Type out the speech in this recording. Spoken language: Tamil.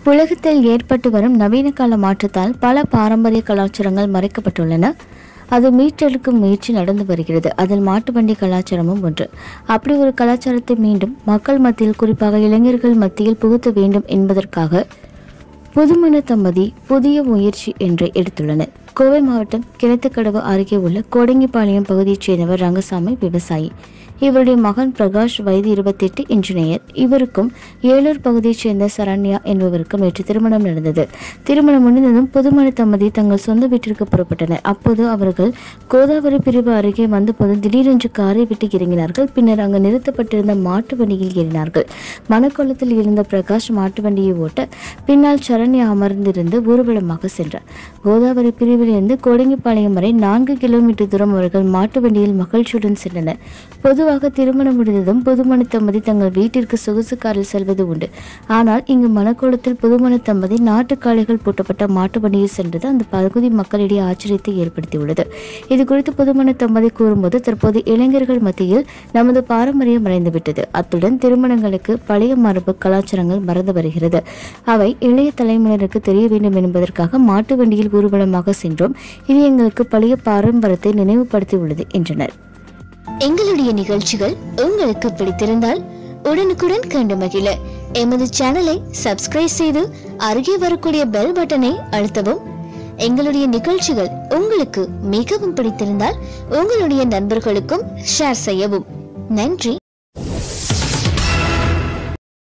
உலகத்தில் ஏற்பட்டு வரும் நவீன கால மாற்றத்தால் பல பாரம்பரிய கலாச்சாரங்கள் மறைக்கப்பட்டுள்ளன அது மீட்டெடுக்கும் முயற்சி நடந்து வருகிறது அதில் மாட்டு வண்டி கலாச்சாரமும் ஒன்று அப்படி ஒரு கலாச்சாரத்தை மீண்டும் மக்கள் மத்தியில் குறிப்பாக இளைஞர்கள் மத்தியில் புகுத்த வேண்டும் என்பதற்காக புதுமண தம்பதி புதிய முயற்சி என்று எடுத்துள்ளனர் கோவை மாவட்டம் கிணத்துக்கடவு அருகே உள்ள கோடங்கிப்பாளையம் பகுதியைச் சேர்ந்தவர் ரங்கசாமி விவசாயி இவருடைய மகன் பிரகாஷ் வயது இருபத்தெட்டு இன்ஜினியர் இவருக்கும் ஏலூர் பகுதியைச் சேர்ந்த சரண்யா என்பவருக்கும் நேற்று திருமணம் நடந்தது திருமணம் முடிந்ததும் புதுமண தம்பதி தங்கள் சொந்த வீட்டிற்கு புறப்பட்டனர் அப்போது அவர்கள் கோதாவரி பிரிவு அருகே வந்தபோது திடீரென்று காரை விட்டு இறங்கினார்கள் பின்னர் அங்கு நிறுத்தப்பட்டிருந்த மாட்டு வண்டியில் ஏறினார்கள் மணக்கோலத்தில் இருந்த பிரகாஷ் மாட்டு வண்டியை ஓட்ட பின்னால் சரண்யா அமர்ந்திருந்து ஊர்வலமாக சென்றார் கோதாவரி பிரிவிலிருந்து கோடங்கிப்பாளையம் வரை நான்கு கிலோமீட்டர் தூரம் அவர்கள் மாட்டு வண்டியில் மகிழ்ச்சியுடன் சென்றனர் பொதுவாக திருமணம் முடிந்ததும் புதுமண தம்பதி தங்கள் வீட்டிற்கு சொகுசு காரில் செல்வது உண்டு ஆனால் இங்கு மணக்கோலத்தில் புதுமண தம்பதி நாட்டு காளைகள் பூட்டப்பட்ட மாட்டு வண்டியில் சென்றது அந்த பகுதி மக்களிடையே ஆச்சரியத்தை ஏற்படுத்தியுள்ளது இது குறித்து புதுமண தம்பதி கூறும்போது தற்போது இளைஞர்கள் மத்தியில் நமது பாரம்பரியம் மறைந்துவிட்டது அத்துடன் திருமணங்களுக்கு பழைய மரபு கலாச்சாரங்கள் மறந்து வருகிறது அவை இளைய தலைமுறையினருக்கு தெரிய வேண்டும் என்பதற்காக மாட்டு வண்டியில் ஊர்வலமாக சென்றோம் இது எங்களுக்கு பழைய பாரம்பரியத்தை நினைவுபடுத்தியுள்ளது என்றனர் எங்களுடைய நிகழ்ச்சிகள் உங்களுக்கு பிடித்திருந்தால் உடனுக்குடன் கண்டு மகிழ எமது சேனலை சப்ஸ்கிரைப் செய்து அருகே வரக்கூடிய பெல் பட்டனை அழுத்தவும் எங்களுடைய நிகழ்ச்சிகள் உங்களுக்கு மிகவும் பிடித்திருந்தால் உங்களுடைய நண்பர்களுக்கும் ஷேர் செய்யவும் நன்றி